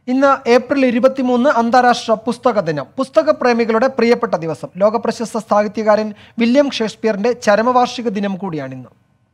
ഇന്ന് ഏപ്രിൽ ഇരുപത്തിമൂന്ന് അന്താരാഷ്ട്ര പുസ്തക ദിനം പുസ്തക പ്രേമികളുടെ പ്രിയപ്പെട്ട ദിവസം ലോകപ്രശസ്ത സാഹിത്യകാരൻ വില്യം ഷേക്സ്പിയറിന്റെ ചരമവാർഷിക ദിനം കൂടിയാണിന്ന്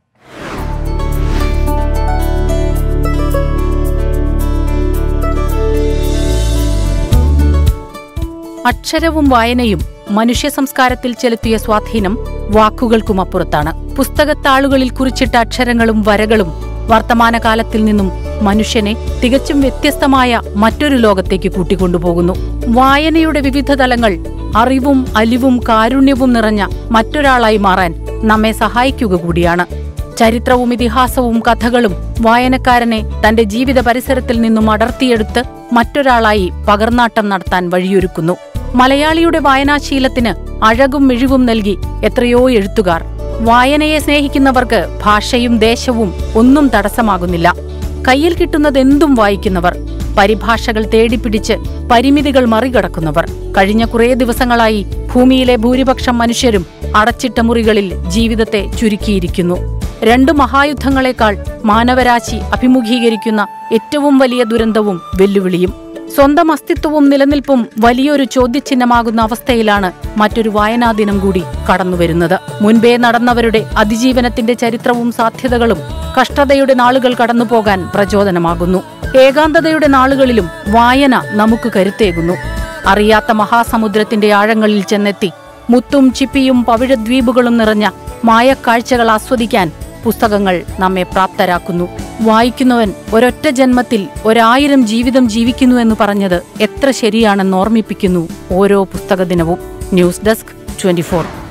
അക്ഷരവും വായനയും മനുഷ്യ സംസ്കാരത്തിൽ ചെലുത്തിയ സ്വാധീനം വാക്കുകൾക്കും അപ്പുറത്താണ് പുസ്തകത്താളുകളിൽ കുറിച്ചിട്ട അക്ഷരങ്ങളും വരകളും വർത്തമാനകാലത്തിൽ നിന്നും മനുഷ്യനെ തികച്ചും വ്യത്യസ്തമായ മറ്റൊരു ലോകത്തേക്ക് കൂട്ടിക്കൊണ്ടുപോകുന്നു വായനയുടെ വിവിധ തലങ്ങൾ അറിവും അലിവും കാരുണ്യവും നിറഞ്ഞ മറ്റൊരാളായി മാറാൻ നമ്മെ സഹായിക്കുക കൂടിയാണ് ചരിത്രവും ഇതിഹാസവും കഥകളും വായനക്കാരനെ തന്റെ ജീവിത പരിസരത്തിൽ നിന്നും അടർത്തിയെടുത്ത് മറ്റൊരാളായി പകർന്നാട്ടം നടത്താൻ വഴിയൊരുക്കുന്നു മലയാളിയുടെ വായനാശീലത്തിന് അഴകും മിഴിവും നൽകി എത്രയോ എഴുത്തുകാർ വായനയെ സ്നേഹിക്കുന്നവർക്ക് ഭാഷയും ദേശവും ഒന്നും തടസ്സമാകുന്നില്ല കയ്യിൽ കിട്ടുന്നതെന്തും വായിക്കുന്നവർ പരിഭാഷകൾ തേടിപ്പിടിച്ച് പരിമിതികൾ മറികടക്കുന്നവർ കഴിഞ്ഞ കുറേ ദിവസങ്ങളായി ഭൂമിയിലെ ഭൂരിപക്ഷം മനുഷ്യരും അടച്ചിട്ട മുറികളിൽ ജീവിതത്തെ ചുരുക്കിയിരിക്കുന്നു രണ്ടു മഹായുദ്ധങ്ങളെക്കാൾ മാനവരാശി അഭിമുഖീകരിക്കുന്ന ഏറ്റവും വലിയ ദുരന്തവും വെല്ലുവിളിയും സ്വന്തം അസ്തിത്വവും നിലനിൽപ്പും വലിയൊരു ചോദ്യചിഹ്നമാകുന്ന അവസ്ഥയിലാണ് മറ്റൊരു വായനാ ദിനം കൂടി കടന്നുവരുന്നത് മുൻപേ നടന്നവരുടെ അതിജീവനത്തിന്റെ ചരിത്രവും സാധ്യതകളും കഷ്ടതയുടെ നാളുകൾ കടന്നുപോകാൻ പ്രചോദനമാകുന്നു ഏകാന്തതയുടെ നാളുകളിലും വായന നമുക്ക് കരുത്തേകുന്നു അറിയാത്ത മഹാസമുദ്രത്തിന്റെ ആഴങ്ങളിൽ ചെന്നെത്തി മുത്തും ചിപ്പിയും പവിഴദ്വീപുകളും നിറഞ്ഞ മായക്കാഴ്ചകൾ ആസ്വദിക്കാൻ പുസ്തകങ്ങൾ നമ്മെ പ്രാപ്തരാക്കുന്നു വായിക്കുന്നവൻ ഒരൊറ്റ ജന്മത്തിൽ ഒരായിരം ജീവിതം ജീവിക്കുന്നു എന്ന് പറഞ്ഞത് എത്ര ശരിയാണെന്ന് ഓർമ്മിപ്പിക്കുന്നു ഓരോ പുസ്തക ദിനവും ന്യൂസ് ഡെസ്ക് ട്വന്റി